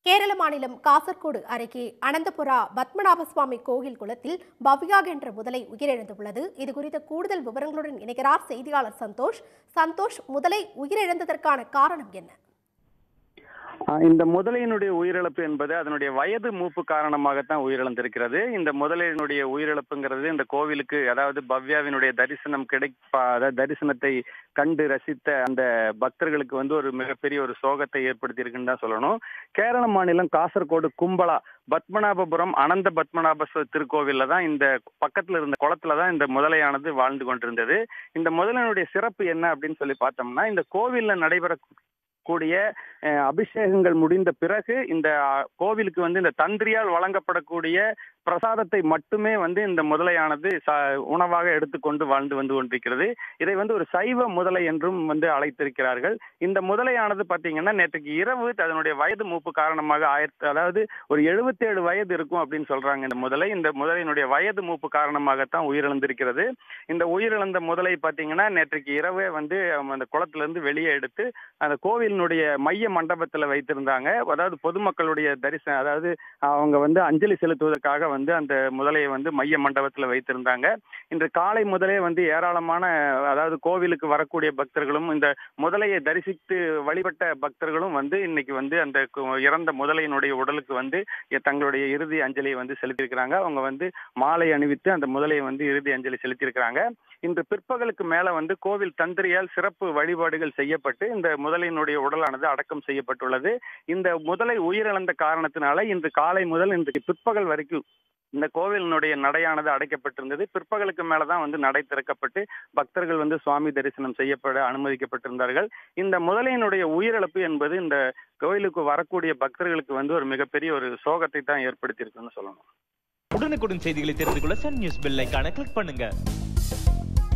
கேரள மாநிலம் காசர்கோடு அருகே அனந்தபுரா பத்மநாப சுவாமி கோயில் குளத்தில் பவ்யாக என்ற முதலை உயிரிழந்துள்ளது இது குறித்த கூடுதல் விவரங்களுடன் இணைகிறார் செய்தியாளர் சந்தோஷ் சந்தோஷ் முதலை உயிரிழந்ததற்கான காரணம் என்ன ஆஹ் இந்த முதலையினுடைய உயிரிழப்பு என்பது அதனுடைய வயது மூப்பு காரணமாகத்தான் உயிரிழந்திருக்கிறது இந்த முதலையினுடைய உயிரிழப்புங்கிறது இந்த கோவிலுக்கு அதாவது பவ்யாவினுடைய தரிசனம் கிடைப்பா அதாவது தரிசனத்தை கண்டு ரசித்த அந்த பக்தர்களுக்கு வந்து ஒரு மிகப்பெரிய ஒரு சோகத்தை ஏற்படுத்தி இருக்குன்னு தான் சொல்லணும் கேரள மாநிலம் காசர்கோடு கும்பலா பத்மநாபபுரம் அனந்த பத்மநாப சு- திருக்கோவில்ல தான் இந்த பக்கத்துல இருந்த குளத்துல தான் இந்த முதலையானது வாழ்ந்து கொண்டிருந்தது இந்த முதலையினுடைய சிறப்பு என்ன அப்படின்னு சொல்லி பார்த்தோம்னா இந்த கோவில்ல நடைபெற கூடிய அஹ், அபிஷேகங்கள் முடிந்த பிறகு இந்த அஹ், கோவிலுக்கு வந்து இந்த தந்திரியால் வழங்கப்படக்கூடிய பிரசாதத்தை மட்டுமே வந்து இந்த முதலையானது ச- உணவாக எடுத்துக்கொண்டு வாழ்ந்து வந்து கொண்டிருக்கிறது இதை வந்து ஒரு சைவ முதலை என்றும் வந்து அழைத்திருக்கிறார்கள் இந்த முதலையானது பாத்தீங்கன்னா நேற்றுக்கு இரவு அதனுடைய வயது மூப்பு காரணமாக ஆயிரத்தி அதாவது ஒரு 77 வயது இருக்கும் அப்படின்னு சொல்றாங்க இந்த முதலை இந்த முதலையினுடைய வயது மூப்பு காரணமாகத்தான் உயிரிழந்திருக்கிறது இந்த உயிரிழந்த முதலை பாத்தீங்கன்னா நேற்றுக்கு இரவே வந்து அவங்க அந்த குளத்துல இருந்து வெளியே எடுத்து அந்த கோவிலினுடைய மைய மண்டபத்துல வைத்திருந்தாங்க அதாவது பொதுமக்களுடைய தரிசனம் அதாவது அவங்க வந்து அஞ்சலி செலுத்துவதற்காக வந்து அந்த முதலையை வந்து மைய மண்டபத்துல வைத்திருந்தாங்க இன்று காலை முதலே வந்து ஏராளமான அதாவது கோவிலுக்கு வரக்கூடிய பக்தர்களும் இந்த முதலையை தரிசித்து வழிபட்ட பக்தர்களும் வந்து இன்னைக்கு வந்து அந்த கு- இறந்த முதலையினுடைய உடலுக்கு வந்து தங்களுடைய இறுதி அஞ்சலியை வந்து செலுத்தியிருக்கிறாங்க அவங்க வந்து மாலை அணிவித்து அந்த முதலையை வந்து இறுதி அஞ்சலி செலுத்தியிருக்கிறாங்க இன்று பிற்பகலுக்கு மேல வந்து கோவில் தந்திரியால் சிறப்பு வழிபாடுகள் செய்யப்பட்டு இந்த முதலையினுடைய உடலானது அடக்கம் செய்யப்பட்டுள்ளது இந்த முதலை உயிரிழந்த காரணத்தினால இன்று காலை முதல் இன்றைக்கு பிற்பகல் வரைக்கும் இந்த கோவிலினுடைய நடையானது அடைக்கப்பட்டிருந்தது பிற்பகலுக்கு மேலதான் வந்து நடை திறக்கப்பட்டு பக்தர்கள் வந்து சுவாமி தரிசனம் செய்யப்பட அனுமதிக்கப்பட்டிருந்தார்கள் இந்த முதலையினுடைய உயிரிழப்பு என்பது இந்த கோயிலுக்கு வரக்கூடிய பக்தர்களுக்கு வந்து ஒரு மிகப்பெரிய ஒரு சோகத்தை தான் ஏற்படுத்தி இருக்குன்னு சொல்லணும் உடனுக்குடன் செய்திகளை தெரிந்து கொள்ள சன் நியூஸ் பெல் ஐகானை கிளிக் பண்ணுங்க